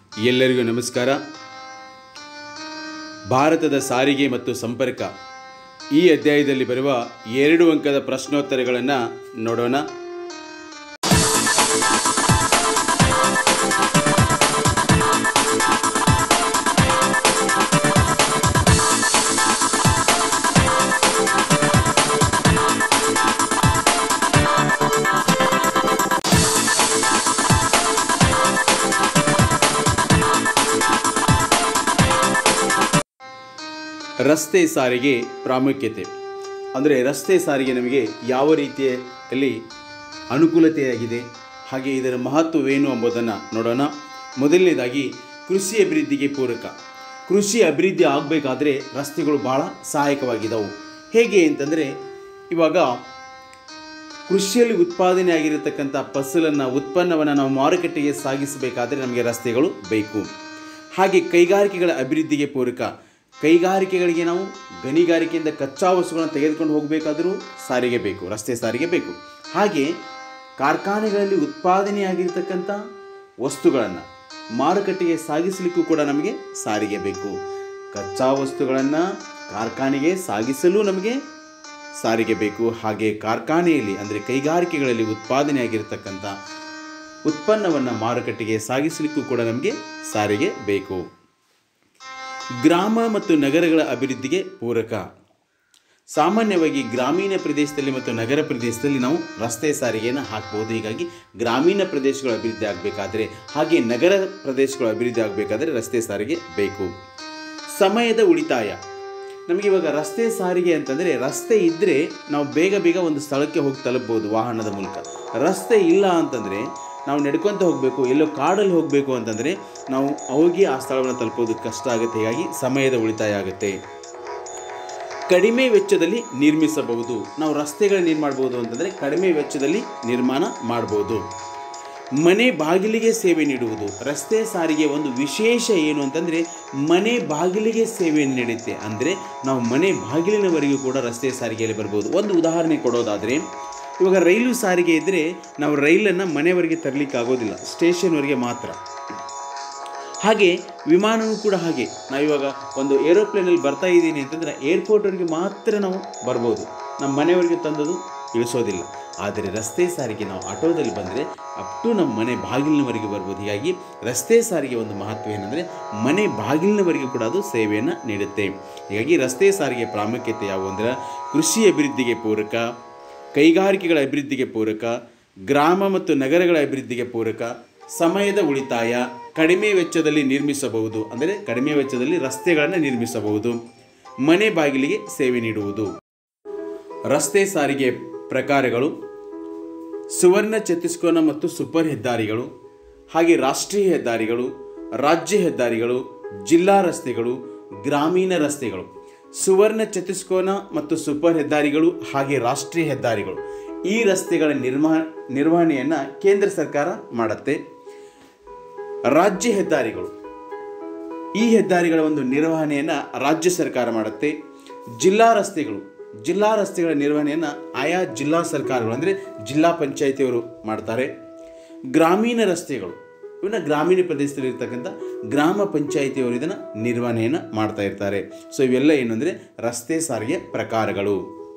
ಎಲ್ಲರಿಗೂ ನಮಸ್ಕಾರ ಭಾರತದ ಸಾರಿಗೆ ಮತ್ತು ಸಂಪರ್ಕ ಈ ಅಧ್ಯಾಯದಲ್ಲಿ ಬರುವ ಎರಡು ಅಂಕದ ಪ್ರಶ್ನೋತ್ತರಗಳನ್ನು ನೋಡೋಣ ರಸ್ತೆ ಸಾರಿಗೆ ಪ್ರಾಮುಖ್ಯತೆ ಅಂದರೆ ರಸ್ತೆ ಸಾರಿಗೆ ನಮಗೆ ಯಾವ ರೀತಿಯಲ್ಲಿ ಅನುಕೂಲತೆಯಾಗಿದೆ ಹಾಗೆ ಇದರ ಮಹತ್ವವೇನು ಎಂಬುದನ್ನು ನೋಡೋಣ ಮೊದಲನೇದಾಗಿ ಕೃಷಿ ಅಭಿವೃದ್ಧಿಗೆ ಪೂರಕ ಕೃಷಿ ಅಭಿವೃದ್ಧಿ ಆಗಬೇಕಾದ್ರೆ ರಸ್ತೆಗಳು ಭಾಳ ಸಹಾಯಕವಾಗಿದ್ದವು ಹೇಗೆ ಅಂತಂದರೆ ಇವಾಗ ಕೃಷಿಯಲ್ಲಿ ಉತ್ಪಾದನೆ ಆಗಿರತಕ್ಕಂಥ ಫಸಲನ್ನು ಉತ್ಪನ್ನವನ್ನು ನಾವು ಮಾರುಕಟ್ಟೆಗೆ ಸಾಗಿಸಬೇಕಾದರೆ ನಮಗೆ ರಸ್ತೆಗಳು ಬೇಕು ಹಾಗೆ ಕೈಗಾರಿಕೆಗಳ ಅಭಿವೃದ್ಧಿಗೆ ಪೂರಕ ಕೈಗಾರಿಕೆಗಳಿಗೆ ನಾವು ಗಣಿಗಾರಿಕೆಯಿಂದ ಕಚ್ಚಾ ವಸ್ತುಗಳನ್ನು ತೆಗೆದುಕೊಂಡು ಹೋಗಬೇಕಾದರೂ ಸಾರಿಗೆ ಬೇಕು ರಸ್ತೆ ಸಾರಿಗೆ ಬೇಕು ಹಾಗೆ ಕಾರ್ಖಾನೆಗಳಲ್ಲಿ ಉತ್ಪಾದನೆಯಾಗಿರ್ತಕ್ಕಂಥ ವಸ್ತುಗಳನ್ನು ಮಾರುಕಟ್ಟೆಗೆ ಸಾಗಿಸಲಿಕ್ಕೂ ಕೂಡ ನಮಗೆ ಸಾರಿಗೆ ಬೇಕು ಕಚ್ಚಾ ವಸ್ತುಗಳನ್ನು ಕಾರ್ಖಾನೆಗೆ ಸಾಗಿಸಲು ನಮಗೆ ಸಾರಿಗೆ ಬೇಕು ಹಾಗೆ ಕಾರ್ಖಾನೆಯಲ್ಲಿ ಅಂದರೆ ಕೈಗಾರಿಕೆಗಳಲ್ಲಿ ಉತ್ಪಾದನೆಯಾಗಿರ್ತಕ್ಕಂಥ ಉತ್ಪನ್ನವನ್ನು ಮಾರುಕಟ್ಟೆಗೆ ಸಾಗಿಸಲಿಕ್ಕೂ ಕೂಡ ನಮಗೆ ಸಾರಿಗೆ ಬೇಕು ಗ್ರಾಮ ಮತ್ತು ನಗರಗಳ ಅಭಿವೃದ್ಧಿಗೆ ಪೂರಕ ಸಾಮಾನ್ಯವಾಗಿ ಗ್ರಾಮೀಣ ಪ್ರದೇಶದಲ್ಲಿ ಮತ್ತು ನಗರ ಪ್ರದೇಶದಲ್ಲಿ ನಾವು ರಸ್ತೆ ಸಾರಿಗೆಯನ್ನು ಹಾಕ್ಬೋದು ಹೀಗಾಗಿ ಗ್ರಾಮೀಣ ಪ್ರದೇಶಗಳ ಅಭಿವೃದ್ಧಿ ಆಗಬೇಕಾದ್ರೆ ಹಾಗೆ ನಗರ ಪ್ರದೇಶಗಳ ಅಭಿವೃದ್ಧಿ ಆಗಬೇಕಾದ್ರೆ ರಸ್ತೆ ಸಾರಿಗೆ ಬೇಕು ಸಮಯದ ಉಳಿತಾಯ ನಮಗೆ ಇವಾಗ ರಸ್ತೆ ಸಾರಿಗೆ ಅಂತಂದರೆ ರಸ್ತೆ ಇದ್ದರೆ ನಾವು ಬೇಗ ಬೇಗ ಒಂದು ಸ್ಥಳಕ್ಕೆ ಹೋಗಿ ತಲುಪ್ಬೋದು ವಾಹನದ ಮೂಲಕ ರಸ್ತೆ ಇಲ್ಲ ಅಂತಂದರೆ ನಾವು ನಡ್ಕೊತ ಹೋಗಬೇಕು ಎಲ್ಲೋ ಕಾಡಲ್ಲಿ ಹೋಗಬೇಕು ಅಂತಂದರೆ ನಾವು ಹೋಗಿ ಆ ಸ್ಥಳವನ್ನು ತಲುಪೋದು ಕಷ್ಟ ಆಗುತ್ತೆ ಹೀಗಾಗಿ ಸಮಯದ ಉಳಿತಾಯ ಆಗುತ್ತೆ ಕಡಿಮೆ ವೆಚ್ಚದಲ್ಲಿ ನಿರ್ಮಿಸಬಹುದು ನಾವು ರಸ್ತೆಗಳನ್ನ ಏನು ಮಾಡ್ಬೋದು ಅಂತಂದರೆ ಕಡಿಮೆ ವೆಚ್ಚದಲ್ಲಿ ನಿರ್ಮಾಣ ಮಾಡ್ಬೋದು ಮನೆ ಬಾಗಿಲಿಗೆ ಸೇವೆ ನೀಡುವುದು ರಸ್ತೆ ಸಾರಿಗೆ ಒಂದು ವಿಶೇಷ ಏನು ಅಂತಂದರೆ ಮನೆ ಬಾಗಿಲಿಗೆ ಸೇವೆಯನ್ನು ನೀಡುತ್ತೆ ಅಂದರೆ ನಾವು ಮನೆ ಬಾಗಿಲಿನವರೆಗೂ ಕೂಡ ರಸ್ತೆ ಸಾರಿಗೆಯಲ್ಲಿ ಬರ್ಬೋದು ಒಂದು ಉದಾಹರಣೆ ಕೊಡೋದಾದರೆ ಇವಾಗ ರೈಲು ಸಾರಿಗೆ ಇದ್ದರೆ ನಾವು ರೈಲನ್ನು ಮನೆವರೆಗೆ ತರಲಿಕ್ಕೆ ಆಗೋದಿಲ್ಲ ಸ್ಟೇಷನ್ವರೆಗೆ ಮಾತ್ರ ಹಾಗೆ ವಿಮಾನವೂ ಕೂಡ ಹಾಗೆ ನಾವಿವಾಗ ಒಂದು ಏರೋಪ್ಲೇನಲ್ಲಿ ಬರ್ತಾ ಇದ್ದೀನಿ ಅಂತಂದರೆ ಏರ್ಪೋರ್ಟ್ವರೆಗೆ ಮಾತ್ರ ನಾವು ಬರ್ಬೋದು ನಮ್ಮ ಮನೆಯವರೆಗೆ ತಂದದು ಇಳಿಸೋದಿಲ್ಲ ಆದರೆ ರಸ್ತೆ ಸಾರಿಗೆ ನಾವು ಆಟೋದಲ್ಲಿ ಬಂದರೆ ಅಪ್ ಟು ನಮ್ಮ ಮನೆ ಬಾಗಿಲಿನವರೆಗೆ ಬರ್ಬೋದು ಹೀಗಾಗಿ ರಸ್ತೆ ಸಾರಿಗೆ ಒಂದು ಮಹತ್ವ ಏನಂದರೆ ಮನೆ ಬಾಗಿಲಿನವರೆಗೆ ಕೂಡ ಅದು ಸೇವೆಯನ್ನು ನೀಡುತ್ತೆ ಹೀಗಾಗಿ ರಸ್ತೆ ಸಾರಿಗೆ ಪ್ರಾಮುಖ್ಯತೆ ಯಾವುವು ಅಂದರೆ ಕೃಷಿ ಅಭಿವೃದ್ಧಿಗೆ ಪೂರಕ ಕೈಗಾರಿಕೆಗಳ ಅಭಿವೃದ್ಧಿಗೆ ಪೂರಕ ಗ್ರಾಮ ಮತ್ತು ನಗರಗಳ ಅಭಿವೃದ್ಧಿಗೆ ಪೂರಕ ಸಮಯದ ಉಳಿತಾಯ ಕಡಿಮೆ ವೆಚ್ಚದಲ್ಲಿ ನಿರ್ಮಿಸಬಹುದು ಅಂದರೆ ಕಡಿಮೆ ವೆಚ್ಚದಲ್ಲಿ ರಸ್ತೆಗಳನ್ನು ನಿರ್ಮಿಸಬಹುದು ಮನೆ ಬಾಗಿಲಿಗೆ ಸೇವೆ ನೀಡುವುದು ರಸ್ತೆ ಸಾರಿಗೆ ಪ್ರಕಾರಗಳು ಸುವರ್ಣ ಚತುಷ್ಕೋನ ಮತ್ತು ಸೂಪರ್ ಹೆದ್ದಾರಿಗಳು ಹಾಗೆ ರಾಷ್ಟ್ರೀಯ ಹೆದ್ದಾರಿಗಳು ರಾಜ್ಯ ಹೆದ್ದಾರಿಗಳು ಜಿಲ್ಲಾ ರಸ್ತೆಗಳು ಗ್ರಾಮೀಣ ರಸ್ತೆಗಳು ಸುವರ್ಣ ಚತುಷ್ಕೋನ ಮತ್ತು ಸೂಪರ್ ಹೆದ್ದಾರಿಗಳು ಹಾಗೆ ರಾಷ್ಟ್ರೀಯ ಹೆದ್ದಾರಿಗಳು ಈ ರಸ್ತೆಗಳ ನಿರ್ಮಾ ನಿರ್ವಹಣೆಯನ್ನು ಕೇಂದ್ರ ಸರ್ಕಾರ ಮಾಡುತ್ತೆ ರಾಜ್ಯ ಹೆದ್ದಾರಿಗಳು ಈ ಹೆದ್ದಾರಿಗಳ ಒಂದು ನಿರ್ವಹಣೆಯನ್ನು ರಾಜ್ಯ ಸರ್ಕಾರ ಮಾಡುತ್ತೆ ಜಿಲ್ಲಾ ರಸ್ತೆಗಳು ಜಿಲ್ಲಾ ರಸ್ತೆಗಳ ನಿರ್ವಹಣೆಯನ್ನು ಆಯಾ ಜಿಲ್ಲಾ ಸರ್ಕಾರಗಳು ಅಂದರೆ ಜಿಲ್ಲಾ ಪಂಚಾಯಿತಿಯವರು ಮಾಡ್ತಾರೆ ಗ್ರಾಮೀಣ ರಸ್ತೆಗಳು ಇವನ್ನ ಗ್ರಾಮೀಣ ಪ್ರದೇಶದಲ್ಲಿ ಇರ್ತಕ್ಕಂಥ ಗ್ರಾಮ ಪಂಚಾಯಿತಿಯವರು ಇದನ್ನು ನಿರ್ವಹಣೆಯನ್ನು ಮಾಡ್ತಾ ಇರ್ತಾರೆ ಸೊ ಇವೆಲ್ಲ ಏನು ಅಂದರೆ ರಸ್ತೆ ಸಾರಿಗೆ ಪ್ರಕಾರಗಳು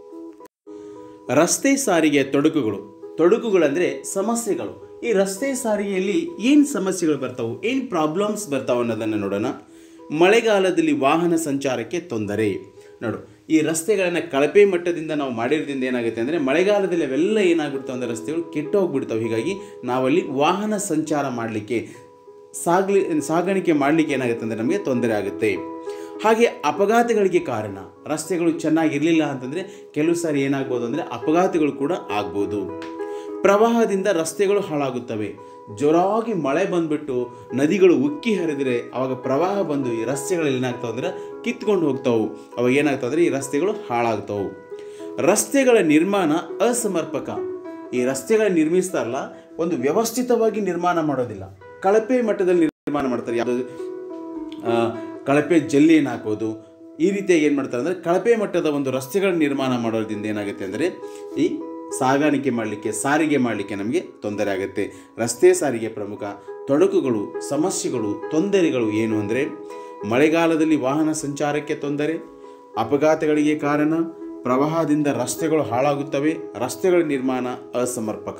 ರಸ್ತೆ ಸಾರಿಗೆಯ ತೊಡಕುಗಳು ತೊಡಕುಗಳಂದರೆ ಸಮಸ್ಯೆಗಳು ಈ ರಸ್ತೆ ಸಾರಿಗೆಯಲ್ಲಿ ಏನು ಸಮಸ್ಯೆಗಳು ಬರ್ತಾವೆ ಏನು ಪ್ರಾಬ್ಲಮ್ಸ್ ಬರ್ತಾವೆ ಅನ್ನೋದನ್ನು ನೋಡೋಣ ಮಳೆಗಾಲದಲ್ಲಿ ವಾಹನ ಸಂಚಾರಕ್ಕೆ ತೊಂದರೆ ನೋಡು ಈ ರಸ್ತೆಗಳನ್ನು ಕಳಪೆ ಮಟ್ಟದಿಂದ ನಾವು ಮಾಡಿರೋದ್ರಿಂದ ಏನಾಗುತ್ತೆ ಅಂದರೆ ಮಳೆಗಾಲದಲ್ಲಿ ಅವೆಲ್ಲ ಏನಾಗ್ಬಿಡ್ತಾವೆ ಅಂದರೆ ರಸ್ತೆಗಳು ಕೆಟ್ಟು ಹೋಗ್ಬಿಡ್ತಾವೆ ಹೀಗಾಗಿ ನಾವಲ್ಲಿ ವಾಹನ ಸಂಚಾರ ಮಾಡಲಿಕ್ಕೆ ಸಾಗಲಿ ಸಾಗಾಣಿಕೆ ಮಾಡಲಿಕ್ಕೆ ಏನಾಗುತ್ತೆ ಅಂದರೆ ನಮಗೆ ತೊಂದರೆ ಆಗುತ್ತೆ ಹಾಗೆ ಅಪಘಾತಗಳಿಗೆ ಕಾರಣ ರಸ್ತೆಗಳು ಚೆನ್ನಾಗಿರಲಿಲ್ಲ ಅಂತಂದರೆ ಕೆಲವು ಸಾರಿ ಏನಾಗ್ಬೋದು ಅಂದರೆ ಅಪಘಾತಗಳು ಕೂಡ ಆಗ್ಬೋದು ಪ್ರವಾಹದಿಂದ ರಸ್ತೆಗಳು ಹಾಳಾಗುತ್ತವೆ ಜೋರಾಗಿ ಮಳೆ ಬಂದ್ಬಿಟ್ಟು ನದಿಗಳು ಉಕ್ಕಿ ಹರಿದರೆ ಅವಾಗ ಪ್ರವಾಹ ಬಂದು ಈ ರಸ್ತೆಗಳಲ್ಲಿ ಏನಾಗ್ತಾವೆ ಅಂದ್ರೆ ಕಿತ್ಕೊಂಡು ಹೋಗ್ತಾವೆ ಅವಾಗ ಏನಾಗ್ತಾವೆ ಅಂದರೆ ಈ ರಸ್ತೆಗಳು ಹಾಳಾಗ್ತಾವೆ ರಸ್ತೆಗಳ ನಿರ್ಮಾಣ ಅಸಮರ್ಪಕ ಈ ರಸ್ತೆಗಳ ನಿರ್ಮಿಸ್ತಾರಲ್ಲ ಒಂದು ವ್ಯವಸ್ಥಿತವಾಗಿ ನಿರ್ಮಾಣ ಮಾಡೋದಿಲ್ಲ ಕಳಪೆ ಮಟ್ಟದಲ್ಲಿ ನಿರ್ಮಾಣ ಮಾಡ್ತಾರೆ ಯಾವುದು ಆ, ಕಳಪೆ ಜಲ್ಲಿಯನ್ನು ಹಾಕೋದು ಈ ರೀತಿಯಾಗಿ ಏನು ಮಾಡ್ತಾರೆ ಅಂದರೆ ಕಳಪೆ ಮಟ್ಟದ ಒಂದು ರಸ್ತೆಗಳ ನಿರ್ಮಾಣ ಮಾಡೋದ್ರಿಂದ ಏನಾಗುತ್ತೆ ಅಂದರೆ ಈ ಸಾಗಾಣಿಕೆ ಮಾಡಲಿಕ್ಕೆ ಸಾರಿಗೆ ಮಾಡಲಿಕ್ಕೆ ನಮಗೆ ತೊಂದರೆ ಆಗುತ್ತೆ ರಸ್ತೆ ಸಾರಿಗೆ ಪ್ರಮುಖ ತೊಡಕುಗಳು ಸಮಸ್ಯೆಗಳು ತೊಂದರೆಗಳು ಏನು ಅಂದರೆ ಮಳೆಗಾಲದಲ್ಲಿ ವಾಹನ ಸಂಚಾರಕ್ಕೆ ತೊಂದರೆ ಅಪಘಾತಗಳಿಗೆ ಕಾರಣ ಪ್ರವಾಹದಿಂದ ರಸ್ತೆಗಳು ಹಾಳಾಗುತ್ತವೆ ರಸ್ತೆಗಳ ನಿರ್ಮಾಣ ಅಸಮರ್ಪಕ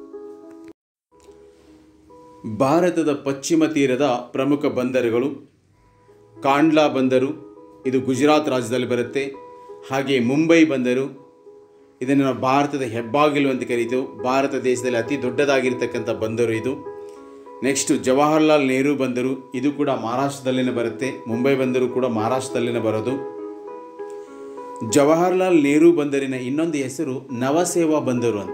ಭಾರತದ ಪಶ್ಚಿಮ ತೀರದ ಪ್ರಮುಖ ಬಂದರುಗಳು ಕಾಂಡ್ಲಾ ಬಂದರು ಇದು ಗುಜರಾತ್ ರಾಜ್ಯದಲ್ಲಿ ಬರುತ್ತೆ ಹಾಗೆ ಮುಂಬೈ ಬಂದರು ಇದನ್ನು ನಾವು ಭಾರತದ ಹೆಬ್ಬಾಗಿಲು ಅಂತ ಕರೀತೇವೆ ಭಾರತ ದೇಶದಲ್ಲಿ ಅತಿ ದೊಡ್ಡದಾಗಿರ್ತಕ್ಕಂಥ ಬಂದರು ಇದು ನೆಕ್ಸ್ಟು ಜವಾಹರ್ಲಾಲ್ ನೆಹರು ಬಂದರು ಇದು ಕೂಡ ಮಹಾರಾಷ್ಟ್ರದಲ್ಲಿನೇ ಬರುತ್ತೆ ಮುಂಬೈ ಬಂದರು ಕೂಡ ಮಹಾರಾಷ್ಟ್ರದಲ್ಲಿನೇ ಬರೋದು ಜವಾಹರ್ಲಾಲ್ ನೆಹರು ಬಂದರಿನ ಇನ್ನೊಂದು ಹೆಸರು ನವಸೇವಾ ಬಂದರು ಅಂತ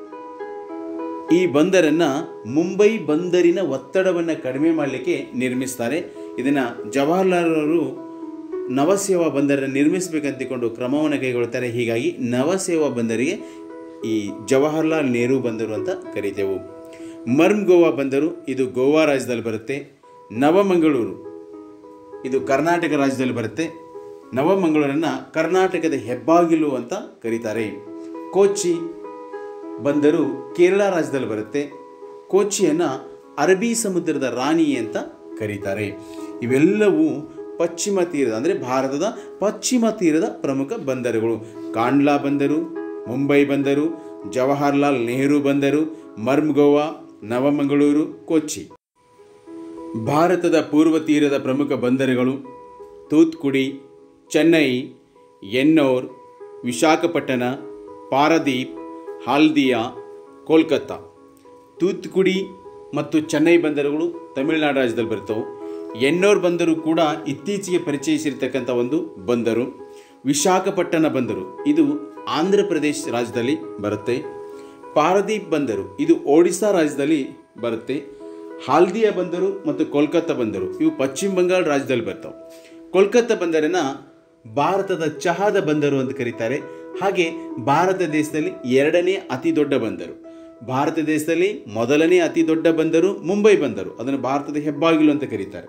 ಈ ಬಂದರನ್ನು ಮುಂಬೈ ಬಂದರಿನ ಒತ್ತಡವನ್ನು ಕಡಿಮೆ ಮಾಡಲಿಕ್ಕೆ ನಿರ್ಮಿಸ್ತಾರೆ ಇದನ್ನು ಜವಾಹರ್ಲಾಲ್ ಅವರು ನವಸೇವಾ ಬಂದರನ್ನು ನಿರ್ಮಿಸಬೇಕಂತಿಕೊಂಡು ಕ್ರಮವನ್ನು ಕೈಗೊಳ್ತಾರೆ ಹೀಗಾಗಿ ನವಸೇವಾ ಬಂದರಿಗೆ ಈ ಜವಾಹರ್ಲಾಲ್ ನೆಹರು ಬಂದರು ಅಂತ ಕರಿತೇವೆ ಮರ್ಮ್ ಗೋವಾ ಬಂದರು ಇದು ಗೋವಾ ರಾಜ್ಯದಲ್ಲಿ ಬರುತ್ತೆ ನವಮಂಗಳೂರು ಇದು ಕರ್ನಾಟಕ ರಾಜ್ಯದಲ್ಲಿ ಬರುತ್ತೆ ನವಮಂಗಳೂರನ್ನು ಕರ್ನಾಟಕದ ಹೆಬ್ಬಾಗಿಲು ಅಂತ ಕರೀತಾರೆ ಕೋಚಿ ಬಂದರು ಕೇರಳ ರಾಜ್ಯದಲ್ಲಿ ಬರುತ್ತೆ ಕೋಚಿಯನ್ನು ಅರಬ್ಬಿ ಸಮುದ್ರದ ರಾಣಿ ಅಂತ ಕರೀತಾರೆ ಇವೆಲ್ಲವೂ ಪಶ್ಚಿಮ ತೀರದ ಅಂದರೆ ಭಾರತದ ಪಶ್ಚಿಮ ತೀರದ ಪ್ರಮುಖ ಬಂದರುಗಳು ಕಾಂಡ್ಲಾ ಬಂದರು ಮುಂಬೈ ಬಂದರು ಜವಾಹರ್ಲಾಲ್ ನೆಹರು ಬಂದರು ಮರ್ಮ್ ಗೋವಾ ನವಮಂಗಳೂರು ಕೊಚ್ಚಿ ಭಾರತದ ಪೂರ್ವ ತೀರದ ಪ್ರಮುಖ ಬಂದರುಗಳು ತೂತ್ಕುಡಿ ಚೆನ್ನೈ ಎನ್ನೋರ್ ವಿಶಾಖಪಟ್ಟಣ ಪಾರದೀಪ್ ಹಾಲ್ದಿಯಾ ಕೋಲ್ಕತ್ತಾ ತೂತ್ಕುಡಿ ಮತ್ತು ಚೆನ್ನೈ ಬಂದರುಗಳು ತಮಿಳುನಾಡು ರಾಜ್ಯದಲ್ಲಿ ಬರ್ತವೆ ಎನ್ನೋರ್ ಬಂದರು ಕೂಡ ಇತ್ತೀಚೆಗೆ ಪರಿಚಯಿಸಿರ್ತಕ್ಕಂಥ ಒಂದು ಬಂದರು ವಿಶಾಖಪಟ್ಟಣ ಬಂದರು ಇದು ಆಂಧ್ರ ಪ್ರದೇಶ ರಾಜ್ಯದಲ್ಲಿ ಬರುತ್ತೆ ಪಾರದೀಪ್ ಬಂದರು ಇದು ಒಡಿಶಾ ರಾಜ್ಯದಲ್ಲಿ ಬರುತ್ತೆ ಹಾಲ್ದಿಯಾ ಬಂದರು ಮತ್ತು ಕೋಲ್ಕತ್ತಾ ಬಂದರು ಇವು ಪಶ್ಚಿಮ ಬಂಗಾಳ ರಾಜ್ಯದಲ್ಲಿ ಬರ್ತವೆ ಕೋಲ್ಕತ್ತಾ ಬಂದರನ್ನು ಭಾರತದ ಚಹಾದ ಬಂದರು ಅಂತ ಕರೀತಾರೆ ಹಾಗೆ ಭಾರತ ದೇಶದಲ್ಲಿ ಎರಡನೇ ಅತಿ ದೊಡ್ಡ ಬಂದರು ಭಾರತ ದೇಶದಲ್ಲಿ ಮೊದಲನೇ ಅತಿ ದೊಡ್ಡ ಬಂದರು ಮುಂಬೈ ಬಂದರು ಅದನ್ನು ಭಾರತದ ಹೆಬ್ಬಾಗಿಲು ಅಂತ ಕರೀತಾರೆ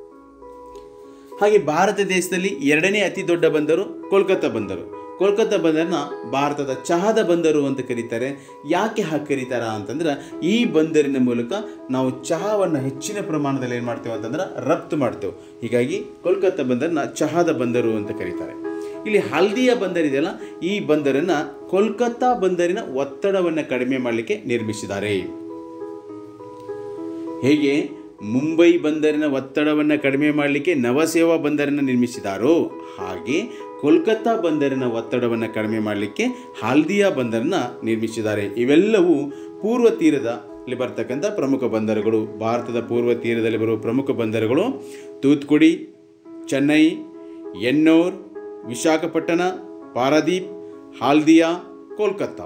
ಹಾಗೆ ಭಾರತ ದೇಶದಲ್ಲಿ ಎರಡನೇ ಅತಿ ದೊಡ್ಡ ಬಂದರು ಕೋಲ್ಕತ್ತಾ ಬಂದರು ಕೋಲ್ಕತ್ತಾ ಬಂದರನ್ನ ಭಾರತದ ಚಹಾದ ಬಂದರು ಅಂತ ಕರೀತಾರೆ ಯಾಕೆ ಹಾಗೆ ಕರೀತಾರ ಅಂತಂದ್ರೆ ಈ ಬಂದರಿನ ಮೂಲಕ ನಾವು ಚಹಾವನ್ನು ಹೆಚ್ಚಿನ ಪ್ರಮಾಣದಲ್ಲಿ ಏನು ಮಾಡ್ತೇವೆ ಅಂತಂದ್ರೆ ರಫ್ತು ಮಾಡ್ತೇವೆ ಹೀಗಾಗಿ ಕೋಲ್ಕತ್ತಾ ಬಂದರನ್ನ ಚಹಾದ ಬಂದರು ಅಂತ ಕರೀತಾರೆ ಇಲ್ಲಿ ಹಲ್ದಿಯ ಬಂದರಿದೆಯಲ್ಲ ಈ ಬಂದರನ್ನು ಕೋಲ್ಕತ್ತಾ ಬಂದರಿನ ಒತ್ತಡವನ್ನು ಕಡಿಮೆ ಮಾಡಲಿಕ್ಕೆ ನಿರ್ಮಿಸಿದ್ದಾರೆ ಹೇಗೆ ಮುಂಬೈ ಬಂದರಿನ ಒತ್ತಡವನ್ನು ಕಡಿಮೆ ಮಾಡಲಿಕ್ಕೆ ನವಸೇವಾ ಬಂದರನ್ನು ನಿರ್ಮಿಸಿದಾರೋ ಹಾಗೆ ಕೋಲ್ಕತ್ತಾ ಬಂದರಿನ ಒತ್ತಡವನ್ನು ಕಡಿಮೆ ಮಾಡಲಿಕ್ಕೆ ಹಾಲ್ದಿಯಾ ಬಂದರನ್ನು ನಿರ್ಮಿಸಿದ್ದಾರೆ ಇವೆಲ್ಲವೂ ಪೂರ್ವ ತೀರದಲ್ಲಿ ಬರ್ತಕ್ಕಂಥ ಪ್ರಮುಖ ಬಂದರುಗಳು ಭಾರತದ ಪೂರ್ವ ತೀರದಲ್ಲಿ ಬರುವ ಪ್ರಮುಖ ಬಂದರುಗಳು ತೂತ್ಕುಡಿ ಚೆನ್ನೈ ಎನ್ನೋರ್ ವಿಶಾಖಪಟ್ಟಣ ಪಾರಾದೀಪ್ ಹಾಲ್ದಿಯಾ ಕೋಲ್ಕತ್ತಾ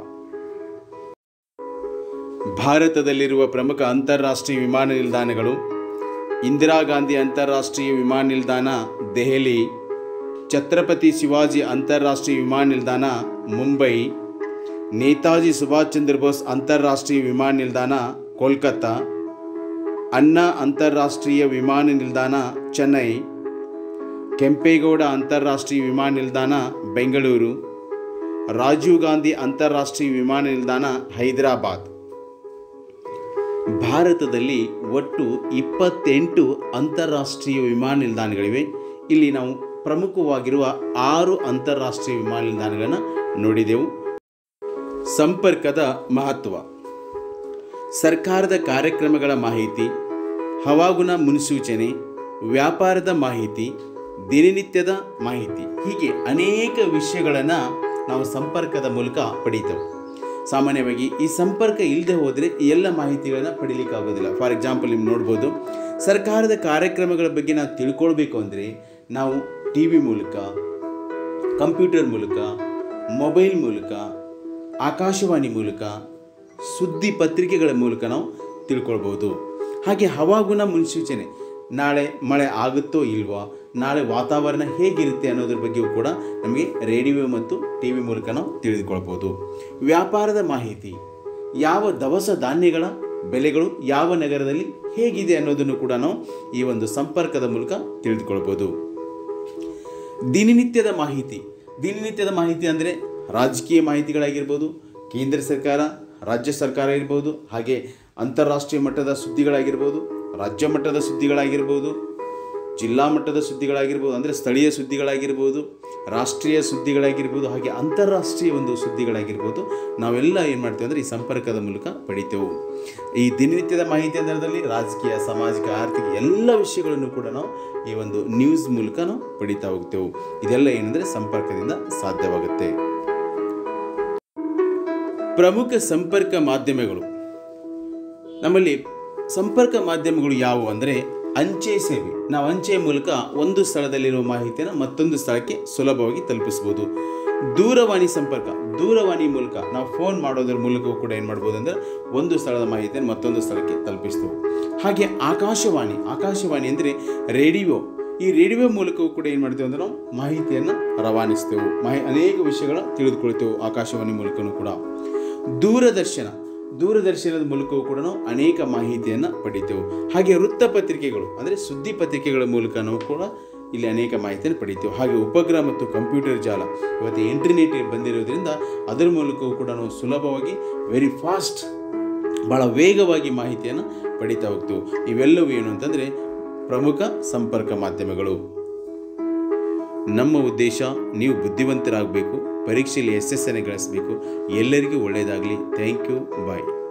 ಭಾರತದಲ್ಲಿರುವ ಪ್ರಮುಖ ಅಂತಾರಾಷ್ಟ್ರೀಯ ವಿಮಾನ ನಿಲ್ದಾಣಗಳು ಇಂದಿರಾ ಗಾಂಧಿ ಅಂತಾರಾಷ್ಟ್ರೀಯ ವಿಮಾನ ನಿಲ್ದಾಣ ದೆಹಲಿ ಛತ್ರಪತಿ ಶಿವಾಜಿ ಅಂತಾರಾಷ್ಟ್ರೀಯ ವಿಮಾನ ನಿಲ್ದಾಣ ಮುಂಬೈ ನೇತಾಜಿ ಸುಭಾಷ್ ಚಂದ್ರ ಬೋಸ್ ಅಂತಾರಾಷ್ಟ್ರೀಯ ವಿಮಾನ ನಿಲ್ದಾಣ ಕೋಲ್ಕತ್ತಾ ಅಣ್ಣಾ ಅಂತಾರಾಷ್ಟ್ರೀಯ ವಿಮಾನ ನಿಲ್ದಾಣ ಚೆನ್ನೈ ಕೆಂಪೇಗೌಡ ಅಂತಾರಾಷ್ಟ್ರೀಯ ವಿಮಾನ ನಿಲ್ದಾಣ ಬೆಂಗಳೂರು ರಾಜೀವ್ ಗಾಂಧಿ ಅಂತಾರಾಷ್ಟ್ರೀಯ ವಿಮಾನ ನಿಲ್ದಾಣ ಹೈದರಾಬಾದ್ ಭಾರತದಲ್ಲಿ ಒಟ್ಟು ಇಪ್ಪತ್ತೆಂಟು ಅಂತಾರಾಷ್ಟ್ರೀಯ ವಿಮಾನ ನಿಲ್ದಾಣಗಳಿವೆ ಇಲ್ಲಿ ನಾವು ಪ್ರಮುಖವಾಗಿರುವ ಆರು ಅಂತಾರಾಷ್ಟ್ರೀಯ ವಿಮಾನ ನಿಲ್ದಾಣಗಳನ್ನು ನೋಡಿದೆವು ಸಂಪರ್ಕದ ಮಹತ್ವ ಸರ್ಕಾರದ ಕಾರ್ಯಕ್ರಮಗಳ ಮಾಹಿತಿ ಹವಾಗುಣ ಮುನ್ಸೂಚನೆ ವ್ಯಾಪಾರದ ಮಾಹಿತಿ ದಿನನಿತ್ಯದ ಮಾಹಿತಿ ಹೀಗೆ ಅನೇಕ ವಿಷಯಗಳನ್ನು ನಾವು ಸಂಪರ್ಕದ ಮೂಲಕ ಪಡೀತೇವೆ ಸಾಮಾನ್ಯವಾಗಿ ಈ ಸಂಪರ್ಕ ಇಲ್ಲದೆ ಹೋದರೆ ಈ ಎಲ್ಲ ಮಾಹಿತಿಗಳನ್ನು ಪಡೀಲಿಕ್ಕೆ ಆಗೋದಿಲ್ಲ ಫಾರ್ ಎಕ್ಸಾಂಪಲ್ ನೀವು ನೋಡ್ಬೋದು ಸರ್ಕಾರದ ಕಾರ್ಯಕ್ರಮಗಳ ಬಗ್ಗೆ ನಾವು ತಿಳ್ಕೊಳ್ಬೇಕು ಅಂದರೆ ನಾವು ಟಿ ವಿ ಮೂಲಕ ಕಂಪ್ಯೂಟರ್ ಮೂಲಕ ಮೊಬೈಲ್ ಮೂಲಕ ಆಕಾಶವಾಣಿ ಮೂಲಕ ಸುದ್ದಿ ಪತ್ರಿಕೆಗಳ ಮೂಲಕ ನಾವು ತಿಳ್ಕೊಳ್ಬೋದು ಹಾಗೆ ಹವಾಗುಣ ಮುನ್ಸೂಚನೆ ನಾಳೆ ಮಳೆ ಆಗುತ್ತೋ ಇಲ್ವಾ ನಾಳೆ ವಾತಾವರಣ ಹೇಗಿರುತ್ತೆ ಅನ್ನೋದ್ರ ಬಗ್ಗೆಯೂ ಕೂಡ ನಮಗೆ ರೇಡಿಯೋ ಮತ್ತು ಟಿ ವಿ ಮೂಲಕ ನಾವು ತಿಳಿದುಕೊಳ್ಬೋದು ವ್ಯಾಪಾರದ ಮಾಹಿತಿ ಯಾವ ದವಸ ಧಾನ್ಯಗಳ ಬೆಲೆಗಳು ಯಾವ ನಗರದಲ್ಲಿ ಹೇಗಿದೆ ಅನ್ನೋದನ್ನು ಕೂಡ ನಾವು ಈ ಒಂದು ಸಂಪರ್ಕದ ಮೂಲಕ ತಿಳಿದುಕೊಳ್ಬೋದು ದಿನನಿತ್ಯದ ಮಾಹಿತಿ ದಿನನಿತ್ಯದ ಮಾಹಿತಿ ಅಂದರೆ ರಾಜಕೀಯ ಮಾಹಿತಿಗಳಾಗಿರ್ಬೋದು ಕೇಂದ್ರ ಸರ್ಕಾರ ರಾಜ್ಯ ಸರ್ಕಾರ ಇರ್ಬೋದು ಹಾಗೆ ಅಂತಾರಾಷ್ಟ್ರೀಯ ಮಟ್ಟದ ಸುದ್ದಿಗಳಾಗಿರ್ಬೋದು ರಾಜ್ಯ ಮಟ್ಟದ ಸುದ್ದಿಗಳಾಗಿರ್ಬೋದು ಜಿಲ್ಲಾ ಮಟ್ಟದ ಸುದ್ದಿಗಳಾಗಿರ್ಬೋದು ಅಂದರೆ ಸ್ಥಳೀಯ ಸುದ್ದಿಗಳಾಗಿರ್ಬೋದು ರಾಷ್ಟ್ರೀಯ ಸುದ್ದಿಗಳಾಗಿರ್ಬೋದು ಹಾಗೆ ಅಂತಾರಾಷ್ಟ್ರೀಯ ಒಂದು ಸುದ್ದಿಗಳಾಗಿರ್ಬೋದು ನಾವೆಲ್ಲ ಏನು ಮಾಡ್ತೇವೆ ಅಂದರೆ ಈ ಸಂಪರ್ಕದ ಮೂಲಕ ಪಡಿತೇವೆ ಈ ದಿನನಿತ್ಯದ ಮಾಹಿತಿ ಅಂದರದಲ್ಲಿ ರಾಜಕೀಯ ಸಾಮಾಜಿಕ ಆರ್ಥಿಕ ಎಲ್ಲ ವಿಷಯಗಳನ್ನು ಕೂಡ ನಾವು ಈ ಒಂದು ನ್ಯೂಸ್ ಮೂಲಕ ನಾವು ಪಡಿತಾ ಹೋಗ್ತೇವೆ ಇದೆಲ್ಲ ಏನಂದರೆ ಸಂಪರ್ಕದಿಂದ ಸಾಧ್ಯವಾಗುತ್ತೆ ಪ್ರಮುಖ ಸಂಪರ್ಕ ಮಾಧ್ಯಮಗಳು ನಮ್ಮಲ್ಲಿ ಸಂಪರ್ಕ ಮಾಧ್ಯಮಗಳು ಯಾವುವು ಅಂದರೆ ಅಂಚೆ ಸೇವೆ ನಾವು ಅಂಚೆಯ ಮೂಲಕ ಒಂದು ಸ್ಥಳದಲ್ಲಿರುವ ಮಾಹಿತಿಯನ್ನು ಮತ್ತೊಂದು ಸ್ಥಳಕ್ಕೆ ಸುಲಭವಾಗಿ ತಲುಪಿಸ್ಬೋದು ದೂರವಾಣಿ ಸಂಪರ್ಕ ದೂರವಾಣಿ ಮೂಲಕ ನಾವು ಫೋನ್ ಮಾಡೋದ್ರ ಮೂಲಕವೂ ಕೂಡ ಏನು ಮಾಡ್ಬೋದು ಅಂದರೆ ಒಂದು ಸ್ಥಳದ ಮಾಹಿತಿಯನ್ನು ಮತ್ತೊಂದು ಸ್ಥಳಕ್ಕೆ ತಲುಪಿಸ್ತೇವೆ ಹಾಗೆ ಆಕಾಶವಾಣಿ ಆಕಾಶವಾಣಿ ಅಂದರೆ ರೇಡಿಯೋ ಈ ರೇಡಿಯೋ ಮೂಲಕವೂ ಕೂಡ ಏನು ಮಾಡ್ತೇವೆ ಅಂದರೆ ನಾವು ಮಾಹಿತಿಯನ್ನು ರವಾನಿಸ್ತೇವೆ ಮಾಹಿ ಅನೇಕ ವಿಷಯಗಳ ತಿಳಿದುಕೊಳ್ತೇವೆ ಆಕಾಶವಾಣಿ ಮೂಲಕನೂ ಕೂಡ ದೂರದರ್ಶನ ದೂರದರ್ಶನದ ಮೂಲಕವೂ ಕೂಡ ನಾವು ಅನೇಕ ಮಾಹಿತಿಯನ್ನು ಪಡಿತೇವೆ ಹಾಗೆ ವೃತ್ತಪತ್ರಿಕೆಗಳು ಅಂದರೆ ಸುದ್ದಿ ಪತ್ರಿಕೆಗಳ ಮೂಲಕನೂ ಕೂಡ ಇಲ್ಲಿ ಅನೇಕ ಮಾಹಿತಿಯನ್ನು ಪಡಿತೇವೆ ಹಾಗೆ ಉಪಗ್ರಹ ಮತ್ತು ಕಂಪ್ಯೂಟರ್ ಜಾಲ ಇವತ್ತು ಇಂಟರ್ನೆಟ್ ಬಂದಿರೋದ್ರಿಂದ ಅದರ ಮೂಲಕವೂ ಕೂಡ ನಾವು ಸುಲಭವಾಗಿ ವೆರಿ ಫಾಸ್ಟ್ ಭಾಳ ವೇಗವಾಗಿ ಮಾಹಿತಿಯನ್ನು ಪಡಿತಾ ಹೋಗ್ತೇವೆ ಇವೆಲ್ಲವೂ ಏನು ಅಂತಂದರೆ ಪ್ರಮುಖ ಸಂಪರ್ಕ ಮಾಧ್ಯಮಗಳು ನಮ್ಮ ಉದ್ದೇಶ ನೀವು ಬುದ್ಧಿವಂತರಾಗಬೇಕು ಪರೀಕ್ಷೆಯಲ್ಲಿ ಯಶಸ್ಸನ್ನು ಗಳಿಸಬೇಕು ಎಲ್ಲರಿಗೂ ಒಳ್ಳೆಯದಾಗಲಿ ಥ್ಯಾಂಕ್ ಯು ಬಾಯ್